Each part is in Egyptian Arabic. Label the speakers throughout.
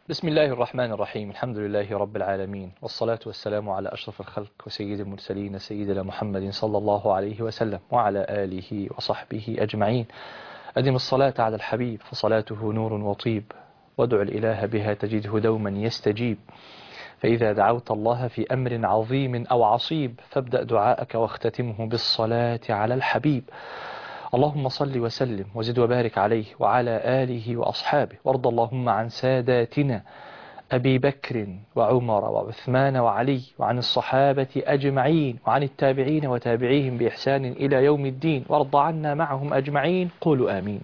Speaker 1: بسم الله الرحمن الرحيم الحمد لله رب العالمين والصلاة والسلام على أشرف الخلق وسيد المرسلين سيدنا محمد صلى الله عليه وسلم وعلى آله وصحبه أجمعين أدم الصلاة على الحبيب فصلاته نور وطيب وادع الإله بها تجده دوما يستجيب فإذا دعوت الله في أمر عظيم أو عصيب فابدأ دعاءك واختتمه بالصلاة على الحبيب اللهم صل وسلم وزد وبارك عليه وعلى آله وأصحابه وارض اللهم عن ساداتنا أبي بكر وعمر وعثمان وعلي وعن الصحابة أجمعين وعن التابعين وتابعيهم بإحسان إلى يوم الدين وارض عنا معهم أجمعين قولوا آمين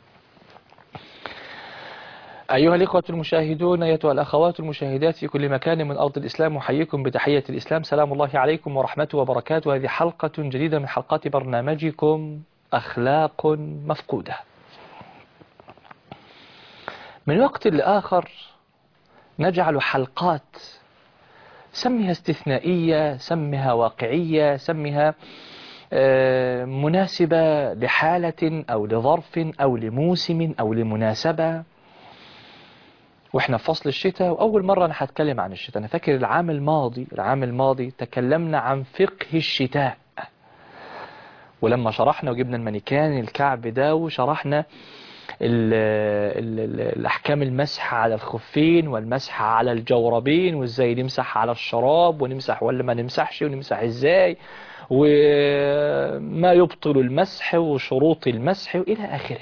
Speaker 1: أيها الإخوة المشاهدون أيتها الأخوات المشاهدات في كل مكان من أرض الإسلام أحييكم بتحية الإسلام سلام الله عليكم ورحمته وبركاته هذه حلقة جديدة من حلقات برنامجكم أخلاق مفقودة من وقت لآخر نجعل حلقات سمها استثنائية سمها واقعية سمها مناسبة لحالة أو لظرف أو لموسم أو لمناسبة واحنا في فصل الشتاء واول مرة انا هتكلم عن الشتاء انا فاكر العام الماضي العام الماضي تكلمنا عن فقه الشتاء ولما شرحنا وجبنا المانيكان الكعب ده وشرحنا ال ال ال الأحكام المسح على الخفين والمسح على الجوربين وازاي نمسح على الشراب ونمسح ولا ما نمسحش ونمسح ازاي وما يبطل المسح وشروط المسح وإلى آخره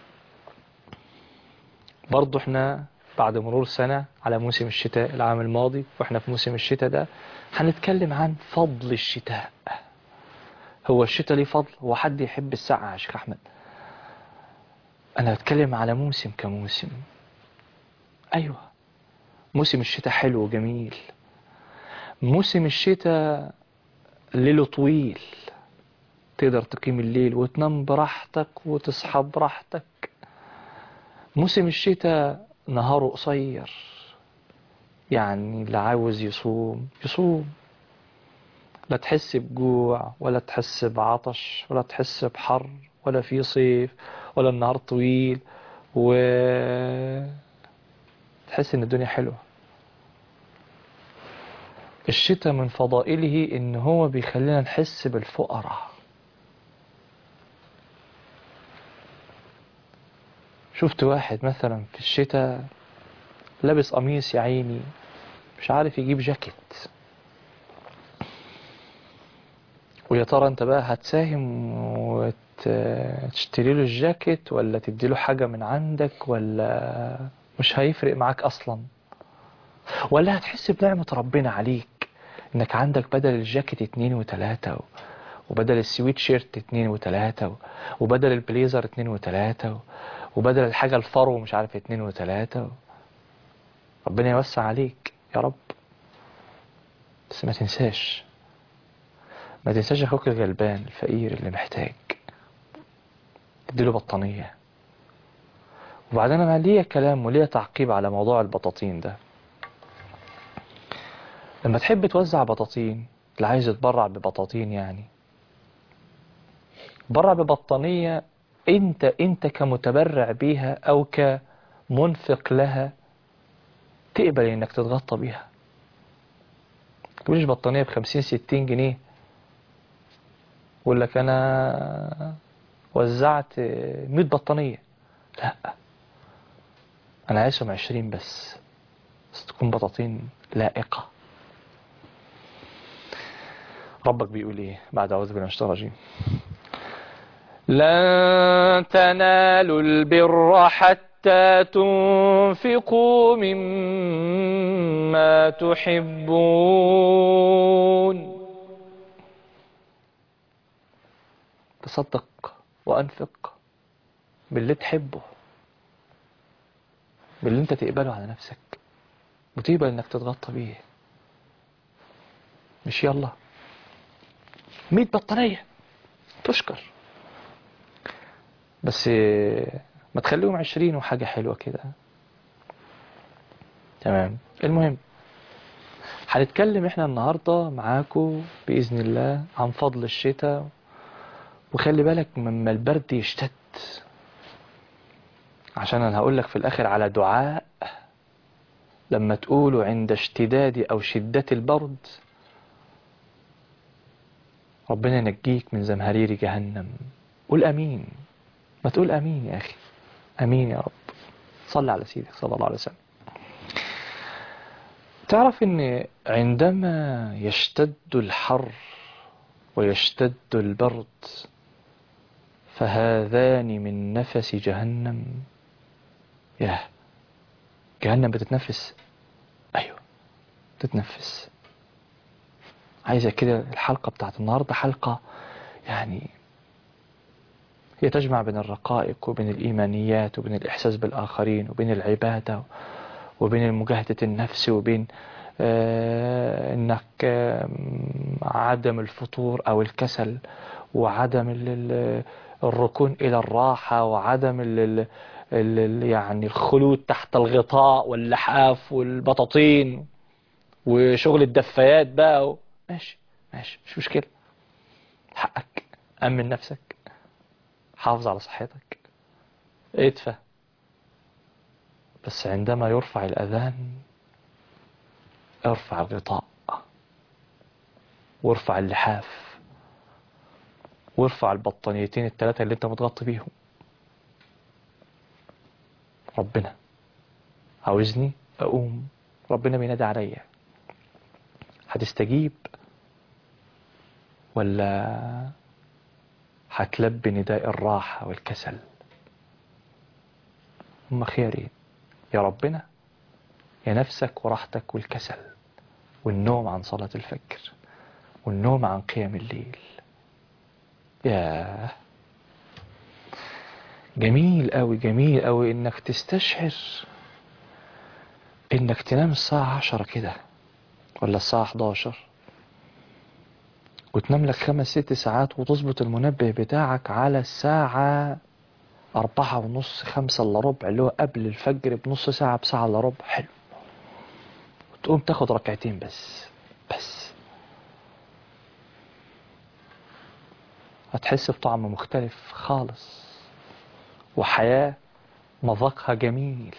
Speaker 1: برضو احنا بعد مرور سنة على موسم الشتاء العام الماضي واحنا في موسم الشتاء ده هنتكلم عن فضل الشتاء هو الشتاء ليه فضل هو حد يحب السقعة يا شيخ أحمد أنا بتكلم على موسم كموسم أيوة موسم الشتاء حلو وجميل موسم الشتاء ليله طويل تقدر تقيم الليل وتنام براحتك وتصحى براحتك موسم الشتاء نهاره قصير يعني اللي عاوز يصوم يصوم لا تحس بجوع ولا تحس بعطش ولا تحس بحر ولا في صيف ولا النهار طويل و تحس ان الدنيا حلوة الشتاء من فضائله ان هو بيخلينا نحس بالفقراء شفت واحد مثلا في الشتاء لابس قميص يا عيني مش عارف يجيب جاكيت ويا ترى انت بقى هتساهم وتشتري له الجاكيت ولا تدي له حاجة من عندك ولا مش هيفرق معاك اصلا ولا هتحس بنعمة ربنا عليك انك عندك بدل الجاكيت اتنين وتلاتة وبدل السويت شيرت اتنين وتلاتة وبدل البليزر اتنين وتلاتة وبدل الحاجة الفرو مش عارف اتنين وتلاتة ربنا يوسع عليك يا رب بس ما تنساش ما تنساش اخوك الغلبان الفقير اللي محتاج اديله بطانية وبعدين انا ليا كلام وليا تعقيب على موضوع البطاطين ده لما تحب توزع بطاطين اللي عايز يتبرع ببطاطين يعني برع ببطانية انت انت كمتبرع بيها او كمنفق لها تقبل انك تتغطى بيها تقولش بطانية بخمسين ستين جنيه يقول لك انا وزعت 100 بطانية لا انا عايزهم 20 بس بس تكون بطاطين لائقة ربك بيقول ايه بعد اعوذ بالله من الشيطان الرجيم لن تنالوا البر حتى تنفقوا مما تحبون تصدق وأنفق باللي تحبه باللي انت تقبله على نفسك وتقبل انك تتغطى بيه مش يلا مية بطانية تشكر بس ما تخليهم عشرين وحاجة حلوة كده تمام المهم هنتكلم احنا النهاردة معاكم بإذن الله عن فضل الشتاء وخلي بالك لما البرد يشتد عشان انا هقول لك في الاخر على دعاء لما تقولوا عند اشتداد أو شدة البرد ربنا ينجيك من زمهرير جهنم قول أمين ما تقول أمين يا أخي أمين يا رب صلى على سيدك صلى الله عليه وسلم تعرف ان عندما يشتد الحر ويشتد البرد فهذان من نفس جهنم ياه جهنم بتتنفس ايوه تتنفس عايزة كده الحلقة بتاعت النهاردة حلقة يعني هي تجمع بين الرقائق وبين الإيمانيات وبين الإحساس بالآخرين وبين العبادة وبين مجاهدة النفس وبين آه انك آه عدم الفطور او الكسل وعدم ال- ال- الركون الى الراحة وعدم ال ال ال يعني الخلود تحت الغطاء واللحاف والبطاطين وشغل الدفايات بقى و... ماشي ماشي مش مشكلة حقك أمن نفسك حافظ على صحتك ادفى بس عندما يرفع الأذان ارفع الغطاء وارفع اللحاف وارفع البطانيتين الثلاثة اللي انت متغطي بيهم ربنا عاوزني أقوم ربنا بينادي عليا هتستجيب ولا هتلبي نداء الراحة والكسل هم خيارين يا ربنا يا نفسك وراحتك والكسل والنوم عن صلاة الفجر والنوم عن قيام الليل يا جميل قوي جميل قوي انك تستشعر انك تنام الساعة عشرة كده ولا الساعة 11 وتنام لك خمس ست ساعات وتظبط المنبه بتاعك على الساعة أربعة ونص خمسة إلا ربع اللي هو قبل الفجر بنص ساعة بساعة إلا ربع حلو وتقوم تاخد ركعتين بس بس هتحس بطعم مختلف خالص وحياة مذاقها جميل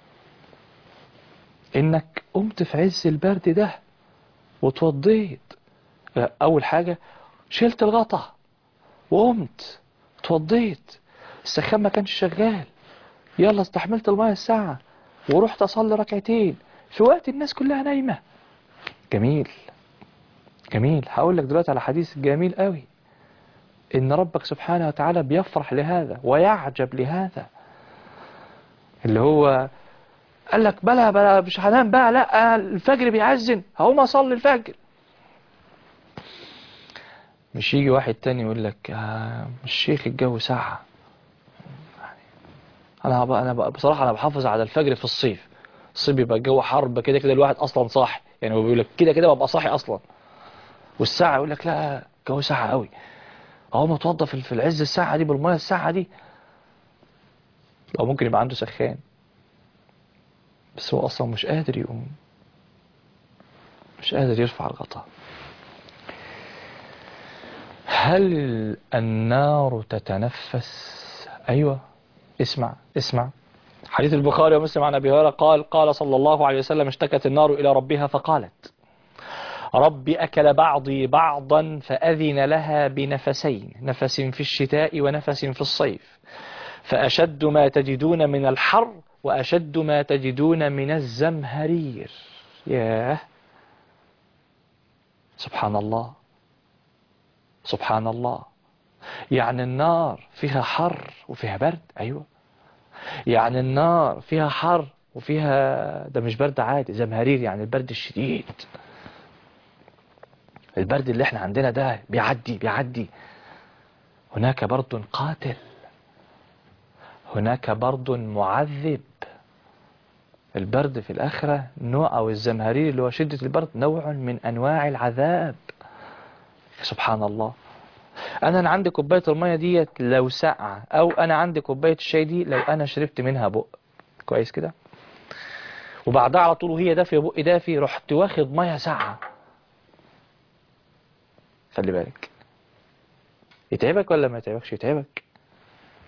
Speaker 1: انك قمت في عز البرد ده وتوضيت اول حاجة شلت الغطا وقمت اتوضيت السخان ما كانش شغال يلا استحملت الماء الساعة ورحت اصلي ركعتين في وقت الناس كلها نايمة جميل جميل هقول لك دلوقتي على حديث جميل قوي ان ربك سبحانه وتعالى بيفرح لهذا ويعجب لهذا اللي هو قال لك بلا بلا مش هنام بقى لا الفجر بيعزن هقوم اصلي الفجر مش يجي واحد تاني يقول لك آه الشيخ الجو ساعة انا بقى انا بقى بصراحة انا بحافظ على الفجر في الصيف الصيف بيبقى الجو حرب كده كده الواحد اصلا صاحي يعني هو بيقول لك كده كده ببقى صاحي اصلا والساعة يقول لك لا الجو ساعة قوي اهو متوضى في في العز الساعة دي بالمية الساعة دي او ممكن يبقى عنده سخان بس هو اصلا مش قادر يقوم مش قادر يرفع الغطاء هل النار تتنفس ايوه اسمع اسمع حديث البخاري ومسلم عن ابي هريره قال قال صلى الله عليه وسلم اشتكت النار الى ربها فقالت رب أكل بعضي بعضا فأذن لها بنفسين نفس في الشتاء ونفس في الصيف فأشد ما تجدون من الحر وأشد ما تجدون من الزمهرير ياه سبحان الله سبحان الله يعني النار فيها حر وفيها برد أيوة يعني النار فيها حر وفيها ده مش برد عادي زمهرير يعني البرد الشديد البرد اللي احنا عندنا ده بيعدي بيعدي هناك برد قاتل هناك برد معذب البرد في الآخرة نوع أو الزمهرير اللي هو شدة البرد نوع من أنواع العذاب سبحان الله أنا أنا عندي كوباية المية ديت لو ساقعة أو أنا عندي كوباية الشاي دي لو أنا شربت منها بق كويس كده وبعدها على طول وهي دافية بقي دافي رحت واخد مية ساقعة خلي بالك يتعبك ولا ما يتعبكش يتعبك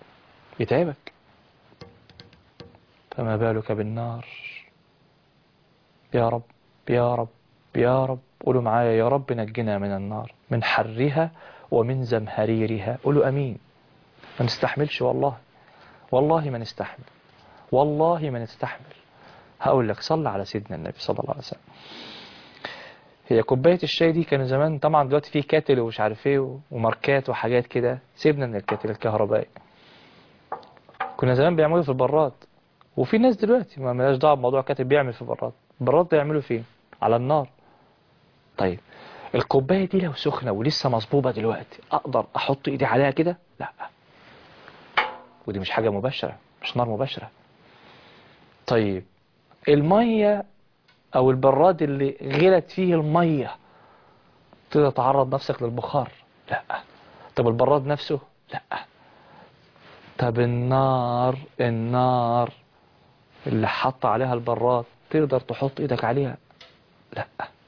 Speaker 1: يتعبك فما بالك بالنار يا رب يا رب يا رب قولوا معايا يا رب نجنا من النار من حرها ومن زمهريرها قولوا أمين ما نستحملش والله والله ما نستحمل والله ما نستحمل هقول لك صلى على سيدنا النبي صلى الله عليه وسلم هي كوباية الشاي دي كانوا زمان طبعا دلوقتي في كاتل ومش عارف ايه وماركات وحاجات كده سيبنا من الكاتل الكهربائي كنا زمان بيعملوا في البراد وفي ناس دلوقتي ما ملاش دعوه بموضوع كاتل بيعمل في البراد البراد ده يعملوا فين على النار طيب الكوباية دي لو سخنة ولسه مصبوبة دلوقتي اقدر احط ايدي عليها كده لا ودي مش حاجة مباشرة مش نار مباشرة طيب المية او البراد اللي غلت فيه المية تقدر تعرض نفسك للبخار لا طب البراد نفسه لا طب النار النار اللي حط عليها البراد تقدر تحط ايدك عليها لا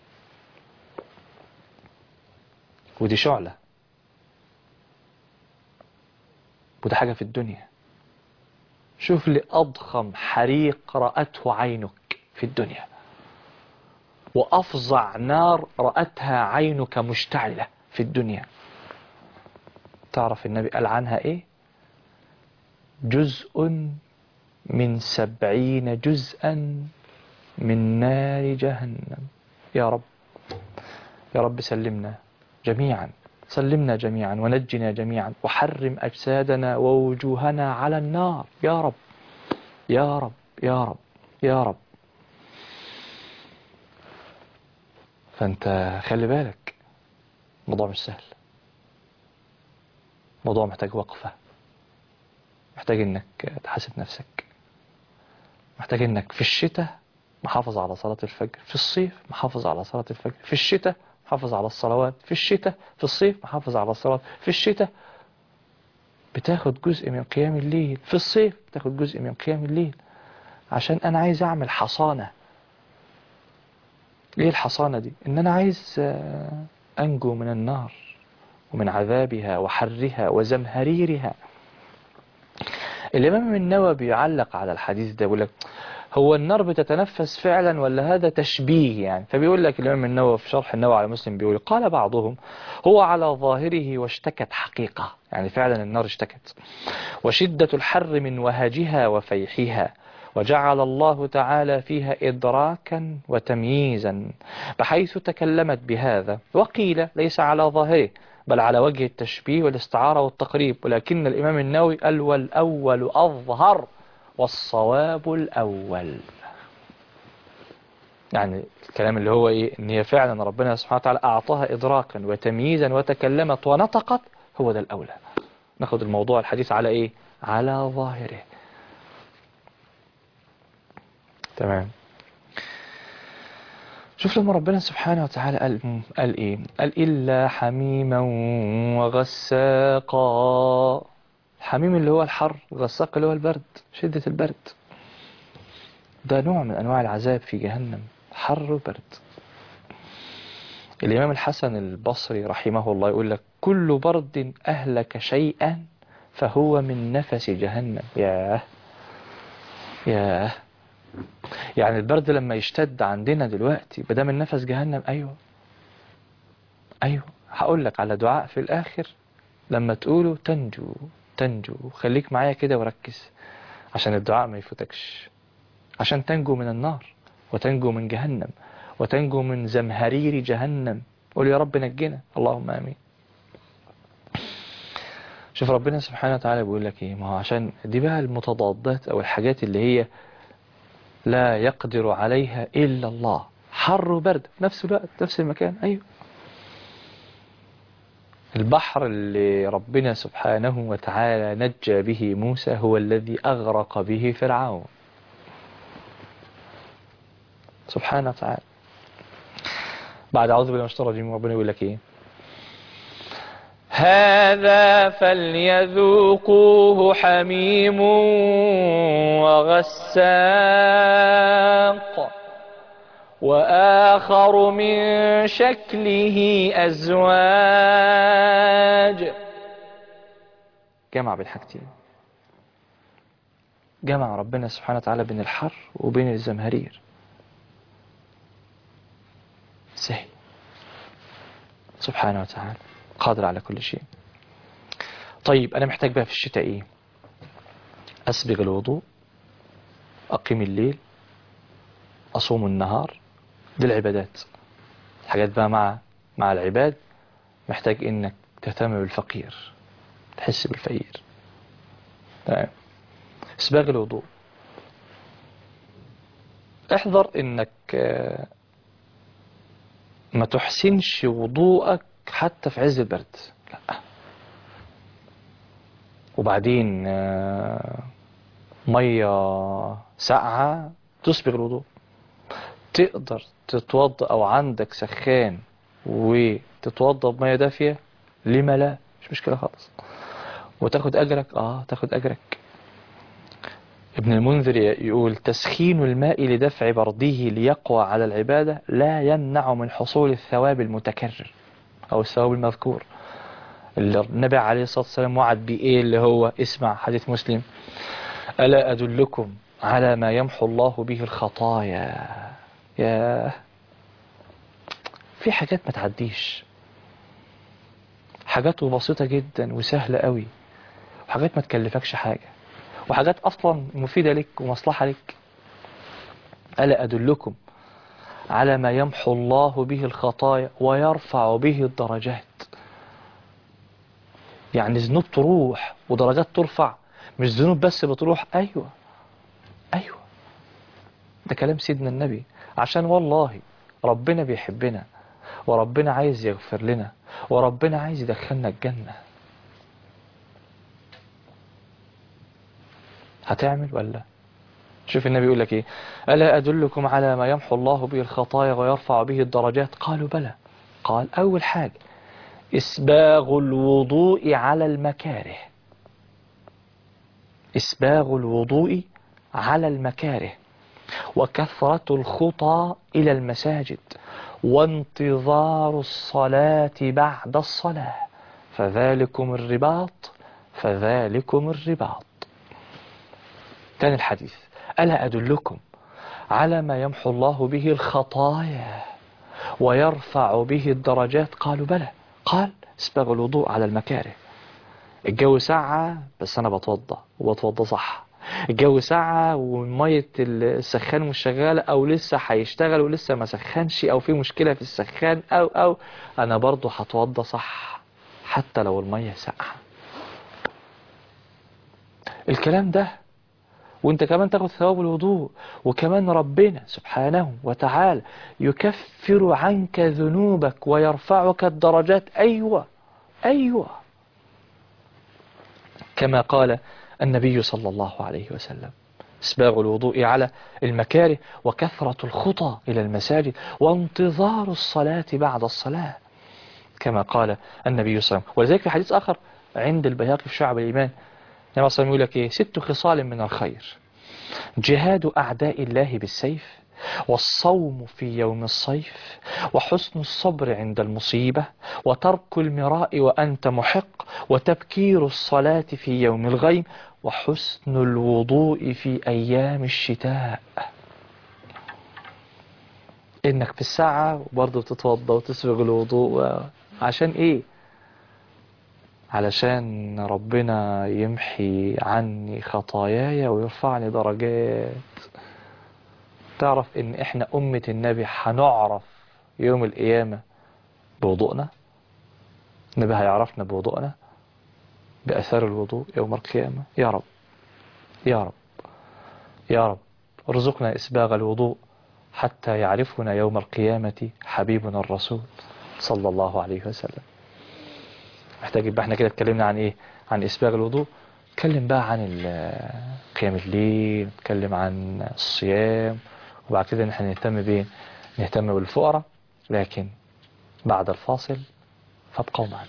Speaker 1: ودي شعلة وده حاجة في الدنيا شوف لي أضخم حريق رأته عينك في الدنيا وأفظع نار رأتها عينك مشتعلة في الدنيا تعرف النبي قال عنها إيه جزء من سبعين جزءا من نار جهنم يا رب يا رب سلمنا جميعا سلمنا جميعا ونجنا جميعا وحرم أجسادنا ووجوهنا على النار يا رب يا رب يا رب يا رب فأنت خلي بالك الموضوع مش سهل موضوع محتاج وقفة محتاج انك تحاسب نفسك محتاج انك في الشتاء محافظ على صلاة الفجر في الصيف محافظ على صلاة الفجر في الشتاء محافظ على الصلوات في الشتاء في الصيف محافظ على الصلاة في الشتاء بتاخد جزء من قيام الليل في الصيف بتاخد جزء من قيام الليل عشان انا عايز اعمل حصانة ايه الحصانة دي ان انا عايز انجو من النار ومن عذابها وحرها وزمهريرها الإمام النووي بيعلق على الحديث ده بيقول لك هو النار بتتنفس فعلا ولا هذا تشبيه يعني فبيقول لك الإمام النووي في شرح النووي على مسلم بيقول قال بعضهم هو على ظاهره واشتكت حقيقة يعني فعلا النار اشتكت وشدة الحر من وهجها وفيحها وجعل الله تعالى فيها إدراكا وتمييزا بحيث تكلمت بهذا وقيل ليس على ظاهره بل على وجه التشبيه والاستعارة والتقريب ولكن الإمام النووي قال والأول أظهر والصواب الأول يعني الكلام اللي هو إيه إن هي فعلا ربنا سبحانه وتعالى أعطاها إدراكا وتمييزا وتكلمت ونطقت هو ده الأولى ناخد الموضوع الحديث على إيه على ظاهره تمام شوف لما ربنا سبحانه وتعالى قال, قال ايه قال إلا حميما وغساقا الحميم اللي هو الحر الغساق اللي هو البرد شدة البرد ده نوع من أنواع العذاب في جهنم حر وبرد الإمام الحسن البصري رحمه الله يقول لك كل برد أهلك شيئا فهو من نفس جهنم ياه ياه يعني البرد لما يشتد عندنا دلوقتي بدا من نفس جهنم ايوه ايوه هقول لك على دعاء في الاخر لما تقوله تنجو تنجو خليك معايا كده وركز عشان الدعاء ما يفوتكش عشان تنجو من النار وتنجو من جهنم وتنجو من زمهرير جهنم قول يا رب نجنا اللهم امين شوف ربنا سبحانه وتعالى بيقول لك ايه ما هو عشان دي بقى المتضادات او الحاجات اللي هي لا يقدر عليها إلا الله حر وبرد في نفس الوقت نفس المكان أيوه البحر اللي ربنا سبحانه وتعالى نجى به موسى هو الذي أغرق به فرعون سبحانه وتعالى بعد أعوذ بالله من الشيطان الرجيم ربنا يقول لك إيه هذا فليذوقوه حميم وغساق وآخر من شكله أزواج جمع بين حاجتين جمع ربنا سبحانه وتعالى بين الحر وبين الزمهرير سهل سبحانه وتعالى قادر على كل شيء طيب أنا محتاج بقى في الشتاء إيه أسبغ الوضوء أقيم الليل أصوم النهار دي العبادات الحاجات بقى مع مع العباد محتاج إنك تهتم بالفقير تحس بالفقير تمام اسباغ الوضوء احذر انك آه، ما تحسنش وضوءك حتى في عز البرد لا وبعدين آه، مية ساقعة تسبغ الوضوء تقدر تتوضا او عندك سخان وتتوضا بمية دافية لما لا مش مشكلة خالص وتاخد اجرك اه تاخد اجرك ابن المنذر يقول تسخين الماء لدفع برده ليقوى على العبادة لا يمنع من حصول الثواب المتكرر أو الثواب المذكور اللي النبي عليه الصلاة والسلام وعد بإيه اللي هو اسمع حديث مسلم ألا أدلكم على ما يمحو الله به الخطايا يا في حاجات ما تعديش حاجات بسيطة جدا وسهلة قوي وحاجات ما تكلفكش حاجة وحاجات أصلا مفيدة لك ومصلحة لك ألا أدلكم على ما يمحو الله به الخطايا ويرفع به الدرجات يعني ذنوب تروح ودرجات ترفع مش ذنوب بس بتروح أيوة أيوة ده كلام سيدنا النبي عشان والله ربنا بيحبنا وربنا عايز يغفر لنا وربنا عايز يدخلنا الجنة هتعمل ولا شوف النبي يقول لك ايه ألا أدلكم على ما يمحو الله به الخطايا ويرفع به الدرجات قالوا بلى قال أول حاجة إسباغ الوضوء على المكاره إسباغ الوضوء على المكاره وكثرة الخطى إلى المساجد وانتظار الصلاة بعد الصلاة فذلكم الرباط فذلكم الرباط تاني الحديث ألا أدلكم على ما يمحو الله به الخطايا ويرفع به الدرجات قالوا بلى قال اسبغ الوضوء على المكاره الجو ساعة بس أنا بتوضى وبتوضى صح الجو ساعة ومية السخان مش شغالة أو لسه هيشتغل ولسه ما سخنش أو في مشكلة في السخان أو أو أنا برضو هتوضى صح حتى لو المية ساقعة الكلام ده وانت كمان تاخد ثواب الوضوء وكمان ربنا سبحانه وتعالى يكفر عنك ذنوبك ويرفعك الدرجات أيوة أيوة كما قال النبي صلى الله عليه وسلم اسباغ الوضوء على المكاره وكثرة الخطى إلى المساجد وانتظار الصلاة بعد الصلاة كما قال النبي صلى الله عليه وسلم ولذلك في حديث آخر عند البياقي في شعب الإيمان النبي صلى الله عليه وسلم يقول لك إيه ست خصال من الخير جهاد أعداء الله بالسيف والصوم في يوم الصيف وحسن الصبر عند المصيبة وترك المراء وأنت محق وتبكير الصلاة في يوم الغيم وحسن الوضوء في أيام الشتاء إنك في الساعة برضه تتوضى وتسبغ الوضوء عشان إيه علشان ربنا يمحي عني خطاياي ويرفعني درجات تعرف ان احنا امة النبي هنعرف يوم القيامة بوضوءنا النبي هيعرفنا بوضوءنا بأثار الوضوء يوم القيامة يا رب يا رب يا رب ارزقنا إسباغ الوضوء حتى يعرفنا يوم القيامة حبيبنا الرسول صلى الله عليه وسلم محتاج يبقى احنا كده اتكلمنا عن ايه عن إسباغ الوضوء نتكلم بقى عن قيام الليل نتكلم عن الصيام وبعد كده نحن نهتم بايه نهتم بالفقراء لكن بعد الفاصل فابقوا معنا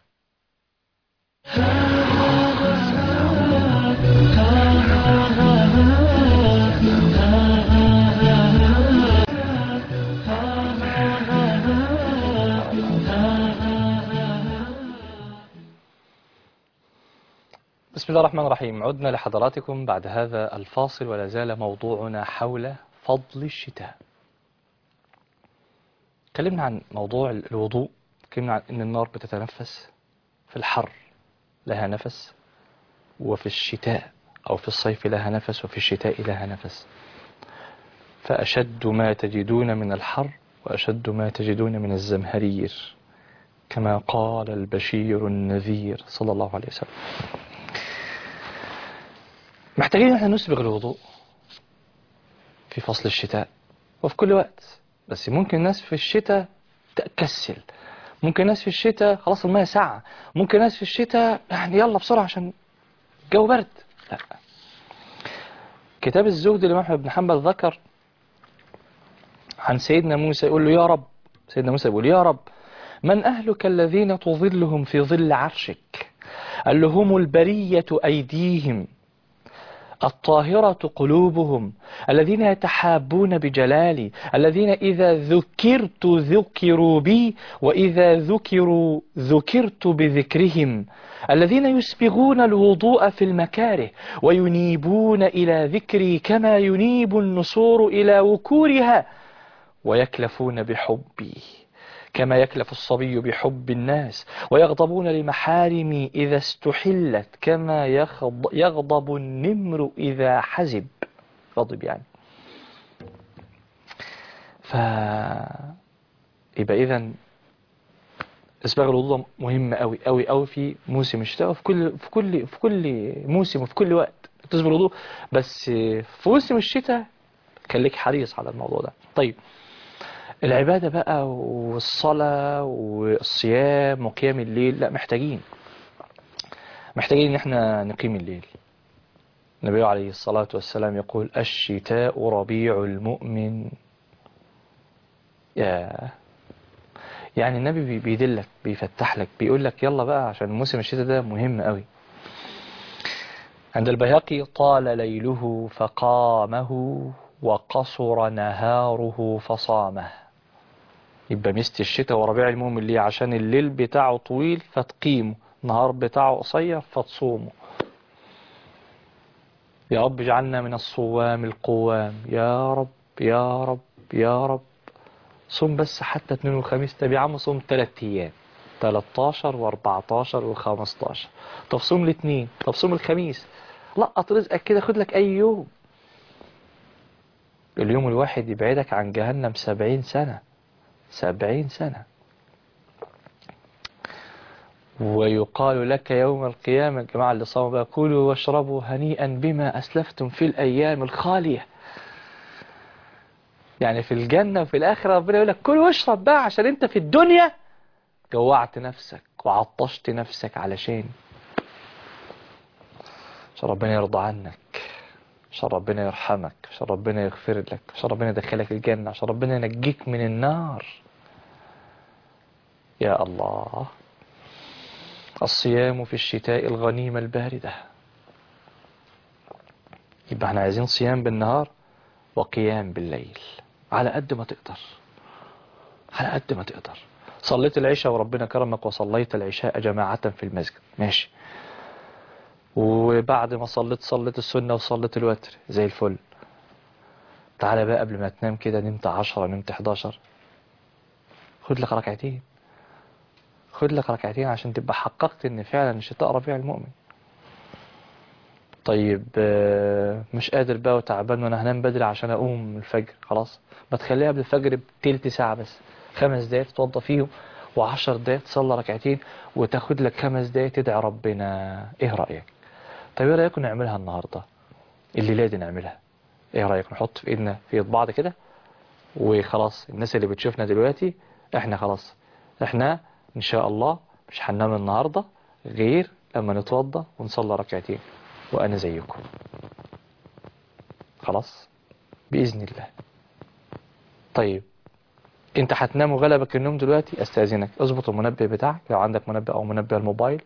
Speaker 1: بسم الله الرحمن الرحيم عدنا لحضراتكم بعد هذا الفاصل ولا زال موضوعنا حول فضل الشتاء اتكلمنا عن موضوع الوضوء اتكلمنا عن ان النار بتتنفس في الحر لها نفس وفي الشتاء او في الصيف لها نفس وفي الشتاء لها نفس فأشد ما تجدون من الحر وأشد ما تجدون من الزمهرير كما قال البشير النذير صلى الله عليه وسلم محتاجين احنا نسبغ الوضوء في فصل الشتاء وفي كل وقت بس ممكن الناس في الشتاء تكسل ممكن الناس في الشتاء خلاص المية ساعة ممكن الناس في الشتاء يعني يلا بسرعة عشان الجو برد لا كتاب الزهد الإمام أحمد بن حنبل ذكر عن سيدنا موسى يقول له يا رب سيدنا موسى يقول يا رب من أهلك الذين تظلهم في ظل عرشك قال له هم البرية أيديهم الطاهرة قلوبهم الذين يتحابون بجلالي الذين إذا ذكرت ذكروا بي وإذا ذكروا ذكرت بذكرهم الذين يسبغون الوضوء في المكاره وينيبون إلى ذكري كما ينيب النسور إلى وكورها ويكلفون بحبي كما يكلف الصبي بحب الناس ويغضبون لمحارمي إذا استحلت كما يغض يغضب النمر إذا حزب غضب يعني ف يبقى إذا إسباغ الوضوء مهم أوي أوي أوي في موسم الشتاء وفي كل في كل في كل موسم وفي كل وقت تسبغ الوضوء بس في موسم الشتاء خليك حريص على الموضوع ده طيب العبادة بقى والصلاة والصيام وقيام الليل لا محتاجين محتاجين ان احنا نقيم الليل النبي عليه الصلاة والسلام يقول الشتاء ربيع المؤمن يا يعني النبي بيدلك بيفتح لك بيقول لك يلا بقى عشان موسم الشتاء ده مهم قوي عند البيهقي طال ليله فقامه وقصر نهاره فصامه يبقى ميزة الشتاء وربيع المؤمن ليه عشان الليل بتاعه طويل فتقيمه النهار بتاعه قصير فتصومه يا رب اجعلنا من الصوام القوام يا رب يا رب يا رب صوم بس حتى اثنين وخميس طب يا عم صوم ثلاث ايام 13 و14 و15 طب صوم الاثنين طب صوم الخميس لقط رزقك كده خد لك اي يوم اليوم الواحد يبعدك عن جهنم سبعين سنة سبعين سنة ويقال لك يوم القيامة الجماعة اللي صاموا بقى كلوا واشربوا هنيئا بما أسلفتم في الأيام الخالية يعني في الجنة وفي الآخرة ربنا يقول لك كل واشرب بقى عشان انت في الدنيا جوعت نفسك وعطشت نفسك علشان عشان ربنا يرضى عنك عشان ربنا يرحمك عشان ربنا يغفر لك عشان ربنا يدخلك الجنة عشان ربنا ينجيك من النار يا الله الصيام في الشتاء الغنيمة الباردة يبقى احنا عايزين صيام بالنهار وقيام بالليل على قد ما تقدر على قد ما تقدر صليت العشاء وربنا كرمك وصليت العشاء جماعة في المسجد ماشي وبعد ما صليت صليت السنة وصليت الوتر زي الفل تعالى بقى قبل ما تنام كده نمت عشرة نمت 11 خد لك ركعتين خد لك ركعتين عشان تبقى حققت ان فعلا الشتاء ربيع المؤمن طيب مش قادر بقى وتعبان وانا هنام بدري عشان اقوم الفجر خلاص ما تخليها قبل الفجر بتلت ساعة بس خمس دقايق تتوضى فيهم وعشر دقايق تصلي ركعتين وتاخد لك خمس دقايق تدعي ربنا ايه رأيك طيب ايه رأيكم نعملها النهاردة الليلة دي نعملها ايه رأيك نحط في ايدنا في ايد بعض كده وخلاص الناس اللي بتشوفنا دلوقتي احنا خلاص احنا ان شاء الله مش هننام النهاردة غير لما نتوضى ونصلي ركعتين وانا زيكم خلاص بإذن الله طيب انت هتنام وغلبك النوم دلوقتي استاذنك اظبط المنبه بتاعك لو عندك منبه او منبه الموبايل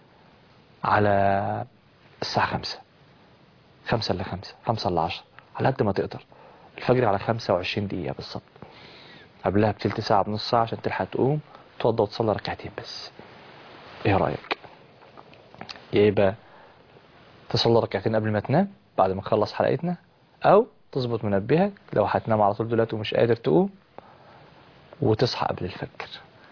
Speaker 1: على الساعة خمسة خمسة إلا خمسة خمسة إلا عشر على قد ما تقدر الفجر على خمسة وعشرين دقيقة بالظبط قبلها بتلت ساعة بنص ساعة عشان تلحق تقوم توضى وتصلي ركعتين بس ايه رأيك يبقى تصلي ركعتين قبل ما تنام بعد ما نخلص حلقتنا او تظبط منبهك لو هتنام على طول دلوقتي ومش قادر تقوم وتصحى قبل الفجر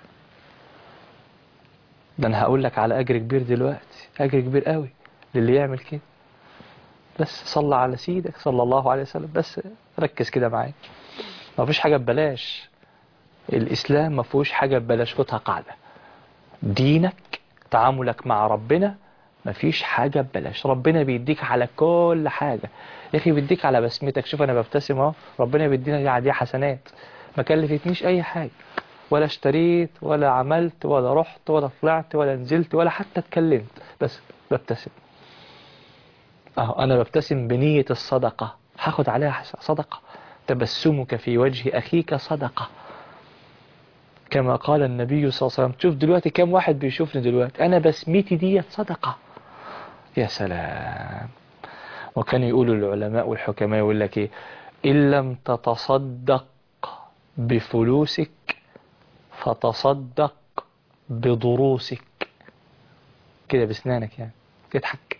Speaker 1: ده انا هقول لك على اجر كبير دلوقتي اجر كبير قوي للي يعمل كده بس صلى على سيدك صلى الله عليه وسلم بس ركز كده معايا ما فيش حاجة ببلاش الإسلام ما فيهوش حاجة ببلاش خدها قاعدة دينك تعاملك مع ربنا ما فيش حاجة ببلاش ربنا بيديك على كل حاجة يا أخي بيديك على بسمتك شوف أنا ببتسم أهو ربنا بيدينا دي حسنات ما كلفتنيش أي حاجة ولا اشتريت ولا عملت ولا رحت ولا طلعت ولا نزلت ولا حتى اتكلمت بس ببتسم اهو انا ببتسم بنية الصدقة هاخد عليها صدقة تبسمك في وجه اخيك صدقة كما قال النبي صلى الله عليه وسلم شوف دلوقتي كم واحد بيشوفني دلوقتي انا بسمتي دي صدقة يا سلام وكان يقول العلماء والحكماء يقول لك ايه ان لم تتصدق بفلوسك فتصدق بضروسك كده بسنانك يعني اضحك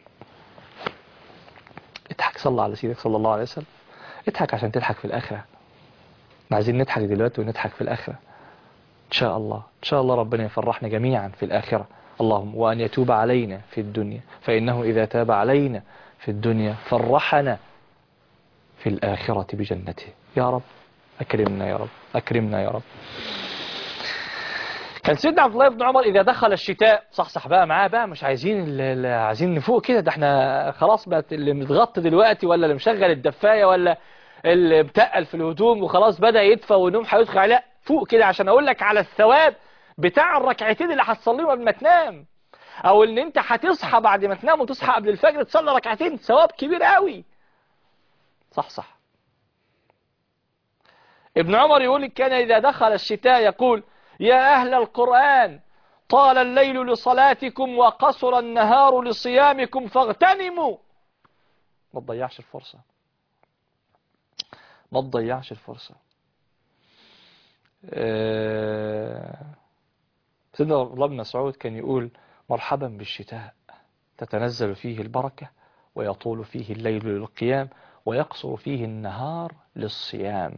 Speaker 1: اضحك صلى على سيدك صلى الله عليه وسلم اضحك عشان تضحك في الآخرة عايزين نضحك دلوقتي ونضحك في الآخرة إن شاء الله إن شاء الله ربنا يفرحنا جميعا في الآخرة اللهم وأن يتوب علينا في الدنيا فإنه إذا تاب علينا في الدنيا فرحنا في الآخرة بجنته يا رب أكرمنا يا رب أكرمنا يا رب كان سيدنا عبد الله بن عمر إذا دخل الشتاء صح صح بقى معاه بقى مش عايزين ال- ال- عايزين نفوق كده ده احنا خلاص بقى اللي متغطى دلوقتي ولا اللي مشغل الدفاية ولا اللي بتقل في الهدوم وخلاص بدأ يدفى والنوم هيدخل عليه لا فوق كده عشان أقول لك على الثواب بتاع الركعتين اللي هتصليهم قبل ما تنام أو إن أنت هتصحى بعد ما تنام وتصحى قبل الفجر تصلي ركعتين ثواب كبير قوي صح صح ابن عمر يقول كان إذا دخل الشتاء يقول يا أهل القرآن طال الليل لصلاتكم وقصر النهار لصيامكم فاغتنموا ما تضيعش الفرصة ما تضيعش الفرصة آه، سيدنا عبد الله بن مسعود كان يقول مرحبا بالشتاء تتنزل فيه البركة ويطول فيه الليل للقيام ويقصر فيه النهار للصيام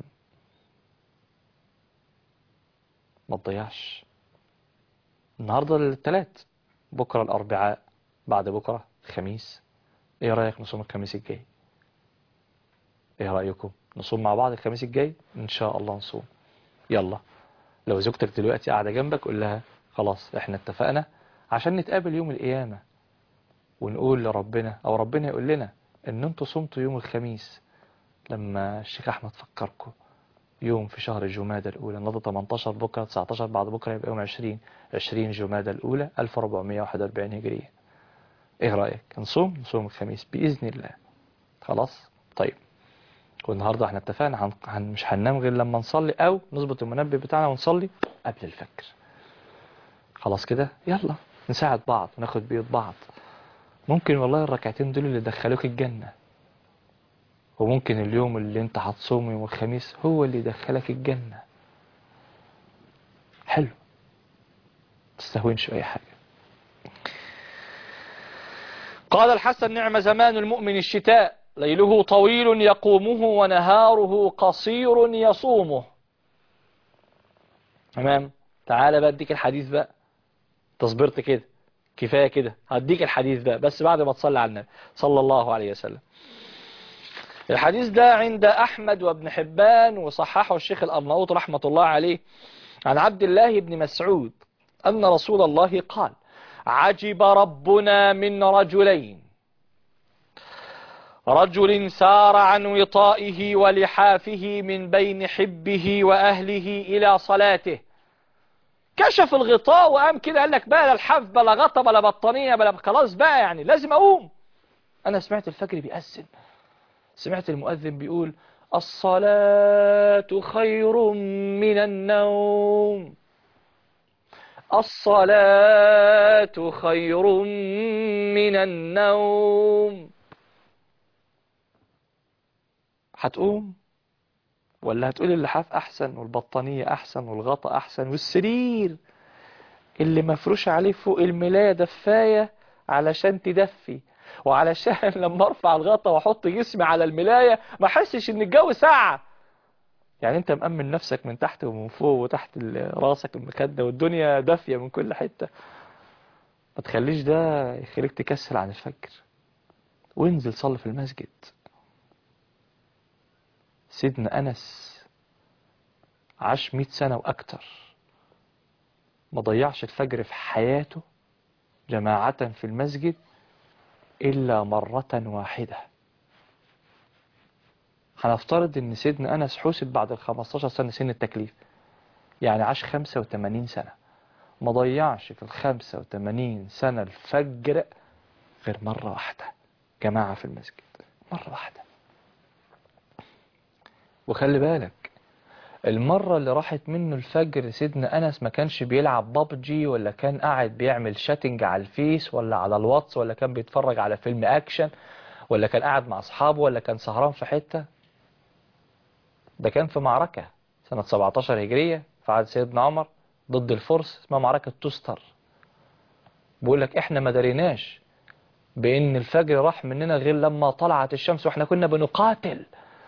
Speaker 1: ما تضيعش النهاردة الثلاث بكرة الأربعاء بعد بكرة الخميس ايه رأيك نصوم الخميس الجاي ايه رأيكم نصوم مع بعض الخميس الجاي ان شاء الله نصوم يلا لو زوجتك دلوقتي قاعدة جنبك قول لها خلاص احنا اتفقنا عشان نتقابل يوم القيامة ونقول لربنا او ربنا يقول لنا ان انتوا صمتوا يوم الخميس لما الشيخ احمد فكركم يوم في شهر جمادى الأولى النهارده 18 بكرة 19 بعد بكرة يبقى يوم 20 20 جمادى الأولى 1441 هجرية إيه رأيك نصوم نصوم الخميس بإذن الله خلاص طيب والنهاردة احنا اتفقنا هن... هن... مش هننام غير لما نصلي أو نظبط المنبه بتاعنا ونصلي قبل الفجر خلاص كده يلا نساعد بعض وناخد بيد بعض ممكن والله الركعتين دول اللي دخلوك الجنة وممكن اليوم اللي انت هتصوم يوم الخميس هو اللي يدخلك الجنة حلو تستهونش بأي حاجة قال الحسن نعم زمان المؤمن الشتاء ليله طويل يقومه ونهاره قصير يصومه تمام تعالى بقى اديك الحديث بقى تصبرت كده كفاية كده هديك الحديث بقى بس بعد ما تصلي على النبي صلى الله عليه وسلم الحديث ده عند أحمد وابن حبان وصححه الشيخ الأرناؤوط رحمة الله عليه عن عبد الله بن مسعود أن رسول الله قال عجب ربنا من رجلين رجل سار عن وطائه ولحافه من بين حبه وأهله إلى صلاته كشف الغطاء وقام كده قال لك بقى لا الحاف بلا غطا بلا بطانية بلا خلاص بقى يعني لازم أقوم أنا سمعت الفجر بيأذن سمعت المؤذن بيقول الصلاة خير من النوم الصلاة خير من النوم هتقوم ولا هتقول اللحاف أحسن والبطانية أحسن والغطا أحسن والسرير اللي مفروش عليه فوق الملاية دفاية علشان تدفي وعلشان لما ارفع الغطا واحط جسمي على الملاية ما احسش ان الجو ساعة يعني انت مأمن نفسك من تحت ومن فوق وتحت ال- راسك المخدة والدنيا دافية من كل حتة ما تخليش ده يخليك تكسل عن الفجر وانزل صلي في المسجد سيدنا أنس عاش مئة سنة وأكتر ما ضيعش الفجر في حياته جماعة في المسجد إلا مرة واحدة هنفترض ان سيدنا انس حوسب بعد ال 15 سنة سن التكليف يعني عاش 85 سنة ما ضيعش في ال 85 سنة الفجر غير مرة واحدة جماعة في المسجد مرة واحدة وخلي بالك المرة اللي راحت منه الفجر سيدنا أنس ما كانش بيلعب بابجي ولا كان قاعد بيعمل شاتنج على الفيس ولا على الواتس ولا كان بيتفرج على فيلم أكشن ولا كان قاعد مع أصحابه ولا كان سهران في حتة ده كان في معركة سنة 17 هجرية في عهد سيدنا عمر ضد الفرس اسمها معركة تستر بيقول لك احنا ما دريناش بان الفجر راح مننا غير لما طلعت الشمس واحنا كنا بنقاتل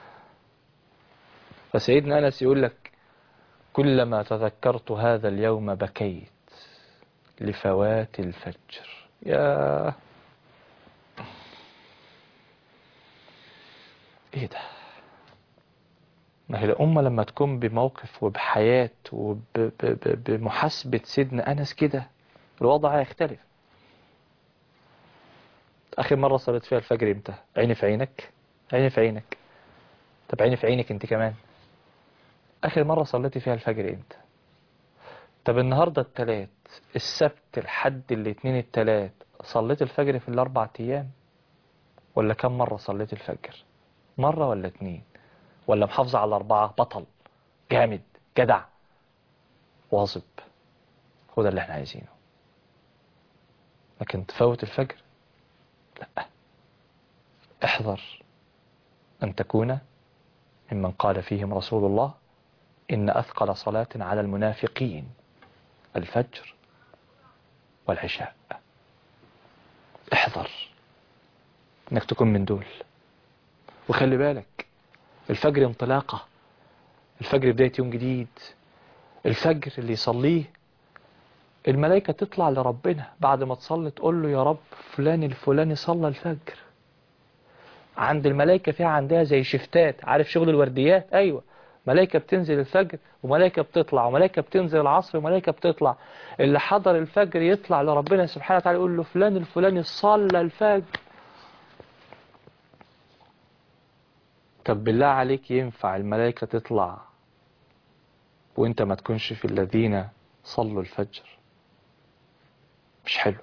Speaker 1: فسيدنا انس يقول لك كلما تذكرت هذا اليوم بكيت لفوات الفجر يا ايه ده ما هي الأمة لما تكون بموقف وبحياة وبمحاسبة سيدنا أنس كده الوضع هيختلف آخر مرة صليت فيها الفجر امتى عيني في عينك عيني في عينك طب عيني في عينك انت كمان آخر مرة صليتي فيها الفجر امتى طب النهاردة التلات السبت الحد الاثنين التلات صليت الفجر في الأربع أيام ولا كم مرة صليت الفجر مرة ولا اتنين ولا محافظة على أربعة بطل جامد جدع واظب هو ده اللي احنا عايزينه لكن تفوت الفجر لا احذر أن تكون ممن قال فيهم رسول الله إن أثقل صلاة على المنافقين الفجر والعشاء احذر انك تكون من دول وخلي بالك الفجر انطلاقة الفجر بداية يوم جديد الفجر اللي يصليه الملائكة تطلع لربنا بعد ما تصلي تقول له يا رب فلان الفلاني صلى الفجر عند الملائكة فيها عندها زي شفتات عارف شغل الورديات أيوة ملائكة بتنزل الفجر وملائكة بتطلع وملائكة بتنزل العصر وملائكة بتطلع اللي حضر الفجر يطلع لربنا سبحانه وتعالى يقول له فلان الفلاني صلى الفجر طب بالله عليك ينفع الملائكة تطلع وانت ما تكونش في الذين صلوا الفجر مش حلو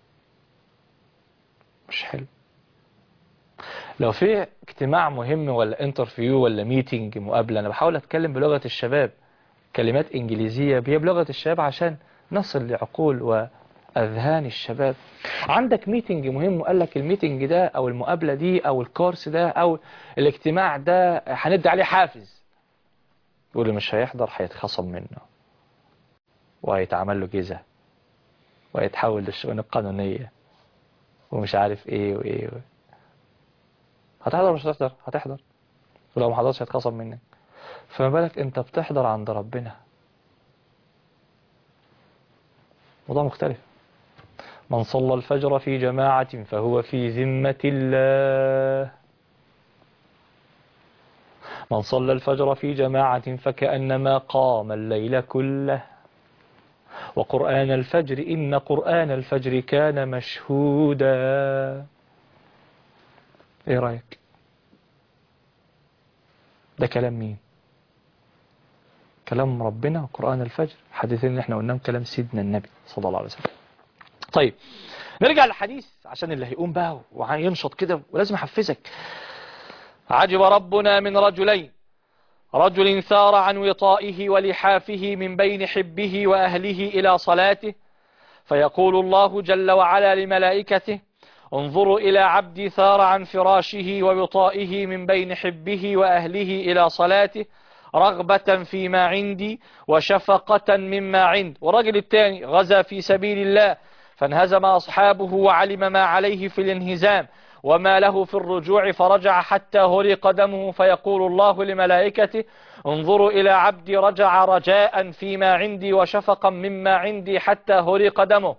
Speaker 1: مش حلو لو في اجتماع مهم ولا انترفيو ولا ميتنج مقابلة انا بحاول اتكلم بلغة الشباب كلمات انجليزية هي بلغة الشباب عشان نصل لعقول واذهان الشباب عندك ميتنج مهم وقال لك الميتنج ده او المقابلة دي او الكورس ده او الاجتماع ده هندي عليه حافز واللي مش هيحضر هيتخصم منه وهيتعمل له جزا ويتحول للشؤون القانونية ومش عارف ايه وايه, وإيه. هتحضر مش هتحضر هتحضر ولو ما حضرتش هيتخصم منك فما بالك انت بتحضر عند ربنا موضوع مختلف من صلى الفجر في جماعة فهو في ذمة الله من صلى الفجر في جماعة فكأنما قام الليل كله وقرآن الفجر إن قرآن الفجر كان مشهودا ايه رأيك ده كلام مين كلام ربنا وقرآن الفجر حديثين اللي احنا قلناهم كلام سيدنا النبي صلى الله عليه وسلم طيب نرجع للحديث عشان اللي هيقوم بقى وهينشط كده ولازم احفزك عجب ربنا من رجلين رجل ثار عن وطائه ولحافه من بين حبه وأهله إلى صلاته فيقول الله جل وعلا لملائكته انظروا إلى عبدي ثار عن فراشه ووطائه من بين حبه وأهله إلى صلاته رغبة فيما عندي وشفقة مما عند ورجل الثاني غزا في سبيل الله فانهزم أصحابه وعلم ما عليه في الانهزام وما له في الرجوع فرجع حتى هرق دمه فيقول الله لملائكته انظروا إلى عبدي رجع رجاء فيما عندي وشفقا مما عندي حتى هرق دمه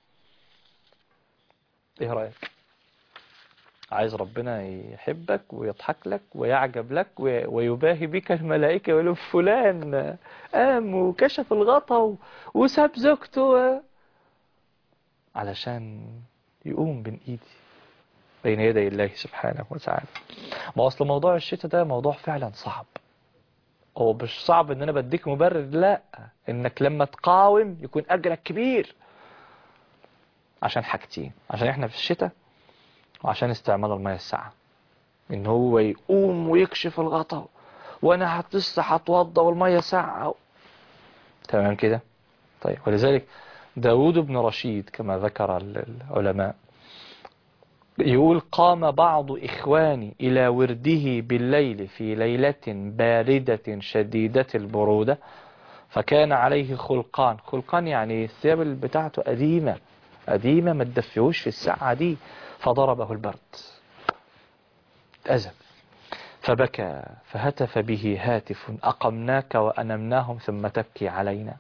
Speaker 1: ايه رأيك عايز ربنا يحبك ويضحك لك ويعجب لك ويباهي بك الملائكة ويقول فلان قام وكشف الغطا وساب زوجته علشان يقوم بين ايدي بين يدي الله سبحانه وتعالى ما اصل موضوع الشتاء ده موضوع فعلا صعب هو مش صعب ان انا بديك مبرر لا انك لما تقاوم يكون اجرك كبير عشان حاجتين عشان احنا في الشتاء وعشان استعمال المياه الساعة ان هو يقوم ويكشف الغطا وانا هتص هتوضى والمياه ساعة تمام كده طيب ولذلك داود بن رشيد كما ذكر العلماء يقول قام بعض إخواني إلى ورده بالليل في ليلة باردة شديدة البرودة فكان عليه خلقان خلقان يعني الثياب بتاعته قديمة قديمة ما تدفيهوش في الساعة دي فضربه البرد أزم فبكى فهتف به هاتف أقمناك وأنمناهم ثم تبكي علينا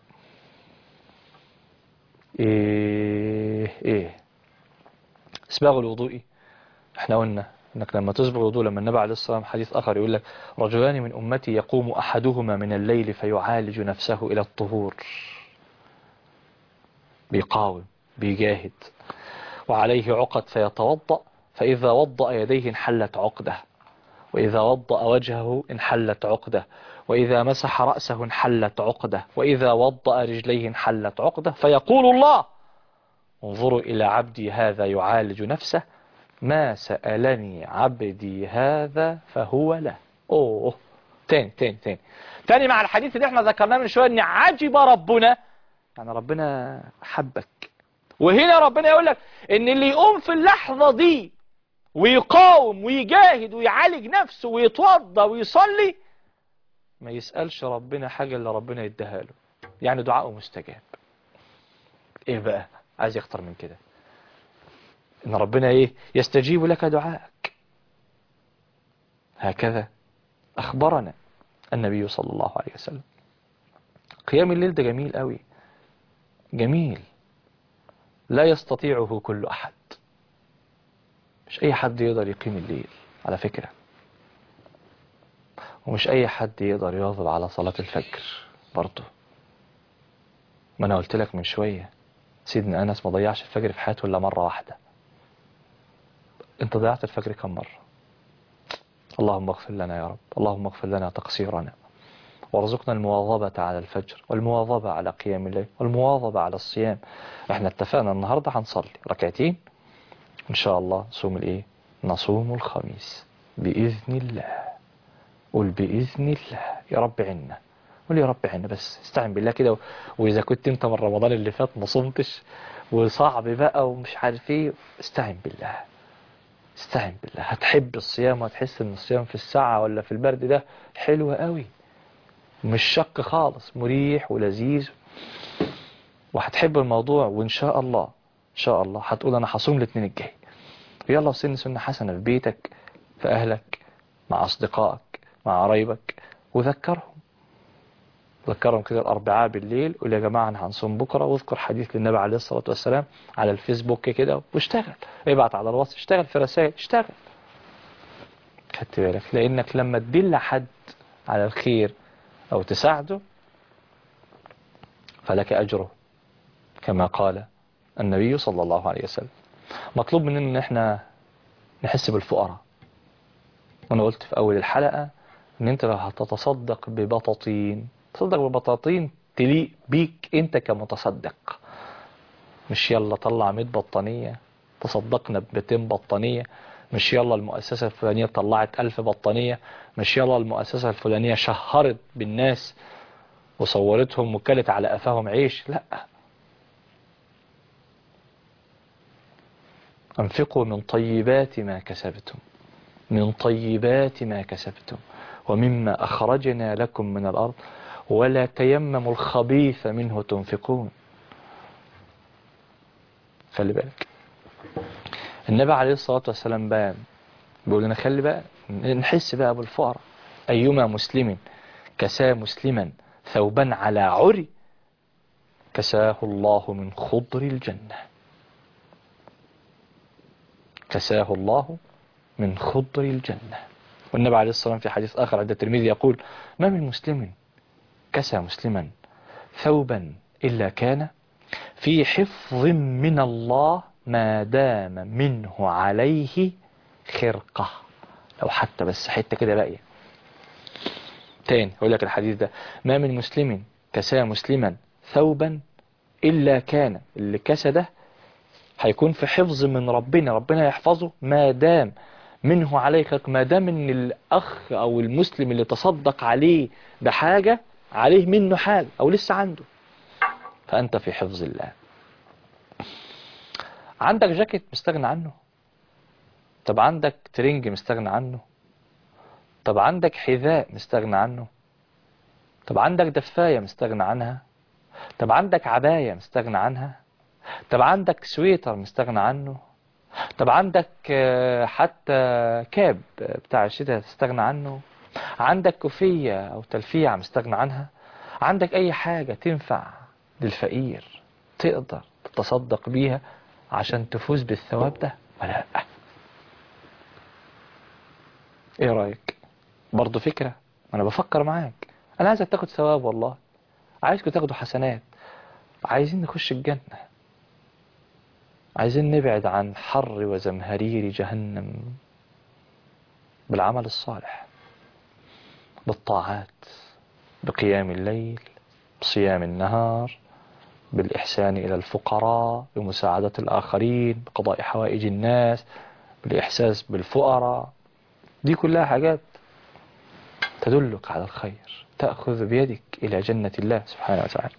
Speaker 1: إيه إيه اسباغ الوضوء احنا قلنا انك لما تصبغ الوضوء لما النبي عليه الصلاة والسلام حديث اخر يقول لك رجلان من امتي يقوم احدهما من الليل فيعالج نفسه الى الطهور بيقاوم بيجاهد وعليه عقد فيتوضأ فإذا وضأ يديه انحلت عقده وإذا وضأ وجهه انحلت عقده وإذا مسح رأسه انحلت عقده وإذا وضأ رجليه انحلت عقده فيقول الله انظروا إلى عبدي هذا يعالج نفسه ما سألني عبدي هذا فهو له أوه تاني تاني تاني تاني مع الحديث اللي احنا ذكرناه من شوية ان عجب ربنا يعني ربنا حبك وهنا ربنا يقول لك ان اللي يقوم في اللحظة دي ويقاوم ويجاهد ويعالج نفسه ويتوضى ويصلي ما يسألش ربنا حاجة اللي ربنا يديها له يعني دعاءه مستجاب ايه بقى عايز يختار من كده ان ربنا ايه يستجيب لك دعائك هكذا اخبرنا النبي صلى الله عليه وسلم قيام الليل ده جميل قوي جميل لا يستطيعه كل احد مش اي حد يقدر يقيم الليل على فكرة ومش اي حد يقدر يواظب على صلاة الفجر برضه ما انا قلت لك من شوية سيدنا انس ما ضيعش الفجر في حياته الا مرة واحدة انت ضيعت الفجر كم مرة اللهم اغفر لنا يا رب اللهم اغفر لنا تقصيرنا وارزقنا المواظبة على الفجر والمواظبة على قيام الليل والمواظبة على الصيام احنا اتفقنا النهاردة هنصلي ركعتين ان شاء الله نصوم الايه نصوم الخميس بإذن الله قول بإذن الله يا رب عنا قول يا رب عنا بس استعن بالله كده وإذا كنت انت من رمضان اللي فات ما صمتش وصعب بقى ومش عارف ايه استعن بالله استعن بالله هتحب الصيام وهتحس ان الصيام في الساعة ولا في البرد ده حلو قوي مش شق خالص مريح ولذيذ وهتحب الموضوع وان شاء الله ان شاء الله هتقول انا هصوم الاثنين الجاي يلا وسن سنة حسنة في بيتك في اهلك مع اصدقائك مع قرايبك وذكرهم ذكرهم كده الاربعاء بالليل قول يا جماعة انا هنصوم بكرة واذكر حديث للنبي عليه الصلاة والسلام على الفيسبوك كده واشتغل ابعت على الواتس اشتغل في رسائل اشتغل خدت بالك لانك لما تدل حد على الخير او تساعده فلك اجره كما قال النبي صلى الله عليه وسلم مطلوب مننا ان احنا نحس بالفقراء وانا قلت في اول الحلقة ان انت لو هتتصدق ببطاطين تصدق ببطاطين تليق بيك انت كمتصدق مش يلا طلع 100 بطانية تصدقنا ب 200 بطانية مش يلا المؤسسة الفلانية طلعت 1000 بطانية مش يلا المؤسسة الفلانية شهرت بالناس وصورتهم وكلت على قفاهم عيش لا أنفقوا من طيبات ما كسبتم من طيبات ما كسبتم ومما أخرجنا لكم من الأرض ولا تيمموا الخبيث منه تنفقون خلي بالك النبي عليه الصلاة والسلام بقى بيقول لنا خلي بقى نحس بقى بالفقراء أيما مسلم كسى مسلما ثوبا على عري كساه الله من خضر الجنة كساه الله من خضر الجنة والنبي عليه الصلاة والسلام في حديث آخر عند الترمذي يقول ما من مسلم كسى مسلما ثوبا إلا كان في حفظ من الله ما دام منه عليه خرقة لو حتى بس حتة كده باقية تاني أقول لك الحديث ده ما من مسلم كسى مسلما ثوبا إلا كان اللي كسى ده هيكون في حفظ من ربنا ربنا يحفظه ما دام منه عليه خلق ما دام ان الاخ او المسلم اللي تصدق عليه بحاجة عليه منه حاجة او لسه عنده فانت في حفظ الله عندك جاكيت مستغنى عنه طب عندك ترنج مستغنى عنه طب عندك حذاء مستغنى عنه طب عندك دفاية مستغنى عنها طب عندك عباية مستغنى عنها طب عندك سويتر مستغنى عنه طب عندك حتى كاب بتاع الشتاء تستغنى عنه عندك كوفية أو تلفيع مستغنى عنها عندك أي حاجة تنفع للفقير تقدر تتصدق بيها عشان تفوز بالثواب ده ولا لا ايه رأيك برضو فكرة انا بفكر معاك انا عايزك تاخد ثواب والله عايزكم تاخدوا حسنات عايزين نخش الجنة عايزين نبعد عن حر وزمهرير جهنم بالعمل الصالح بالطاعات بقيام الليل بصيام النهار بالإحسان إلى الفقراء بمساعدة الآخرين بقضاء حوائج الناس بالإحساس بالفقراء دي كلها حاجات تدلك على الخير تأخذ بيدك إلى جنة الله سبحانه وتعالى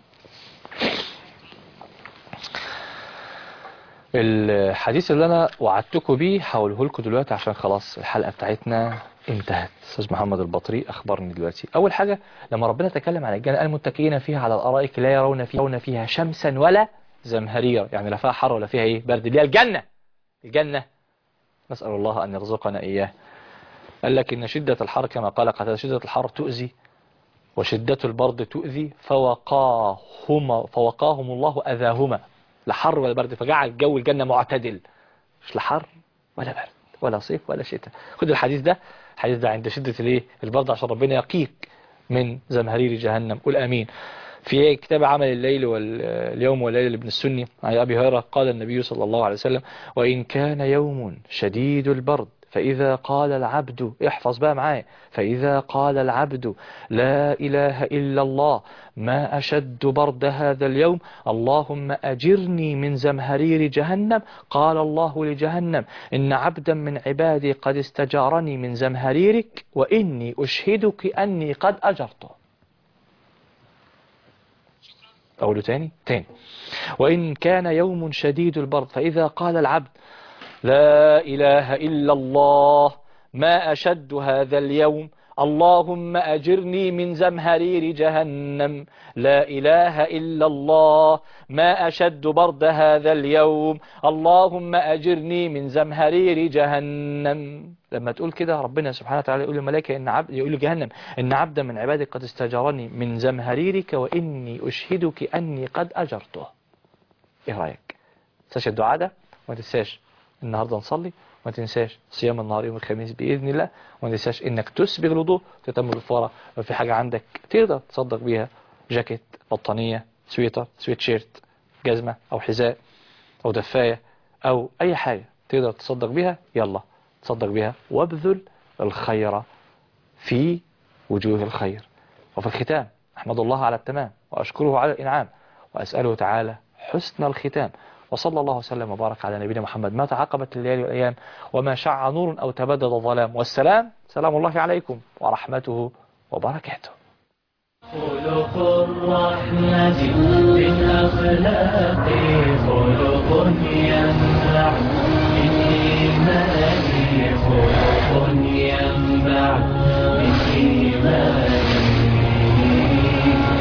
Speaker 1: الحديث اللي أنا وعدتكم بيه هقوله لكم دلوقتي عشان خلاص الحلقة بتاعتنا انتهت أستاذ محمد البطري أخبرني دلوقتي أول حاجة لما ربنا تكلم عن الجنة المتكئين فيها على الأرائك لا يرون فيها, يرون فيها شمسا ولا زمهريرا يعني لا فيها حر ولا فيها إيه برد اللي هي الجنة الجنة نسأل الله أن يرزقنا إياه قال لك إن شدة الحر كما قال قتادة شدة الحر تؤذي وشدة البرد تؤذي فوقاهما فوقاهم الله أذاهما لا حر ولا برد فجعل الجو الجنة معتدل مش لا حر ولا برد ولا صيف ولا شتاء خد الحديث ده الحديث ده عند شدة الايه البرد عشان ربنا يقيك من زمهرير جهنم قل امين في كتاب عمل الليل واليوم والليل لابن السني عن ابي هريره قال النبي صلى الله عليه وسلم وان كان يوم شديد البرد فإذا قال العبد احفظ بقى معايا فإذا قال العبد لا إله إلا الله ما أشد برد هذا اليوم اللهم أجرني من زمهرير جهنم قال الله لجهنم إن عبدا من عبادي قد استجارني من زمهريرك وإني أشهدك أني قد أجرته أقوله تاني تاني وإن كان يوم شديد البرد فإذا قال العبد لا إله إلا الله ما أشد هذا اليوم اللهم أجرني من زمهرير جهنم لا إله إلا الله ما أشد برد هذا اليوم اللهم أجرني من زمهرير جهنم لما تقول كده ربنا سبحانه وتعالى يقول للملائكة إن عبد يقول لجهنم إن عبدا من عبادك قد استجارني من زمهريرك وإني أشهدك أني قد أجرته إيه رأيك تنساش الدعاء ده وما تنساش النهاردة نصلي وما تنساش صيام النهار يوم الخميس بإذن الله وما تنساش إنك تسبغ الوضوء تتم بالفارة لو في حاجة عندك تقدر تصدق بيها جاكيت بطانية سويتر سويت شيرت جزمة أو حذاء أو دفاية أو أي حاجة تقدر تصدق بيها يلا تصدق بيها وابذل الخير في وجوه الخير وفي الختام أحمد الله على التمام وأشكره على الإنعام وأسأله تعالى حسن الختام وصلى الله وسلم وبارك على نبينا محمد ما تعاقبت الليالي والأيام وما شع نور أو تبدد ظلام والسلام سلام الله عليكم ورحمته وبركاته
Speaker 2: خلق الرحمة من أخلاق خلق ينبع من إيمان خلق ينبع من إيمان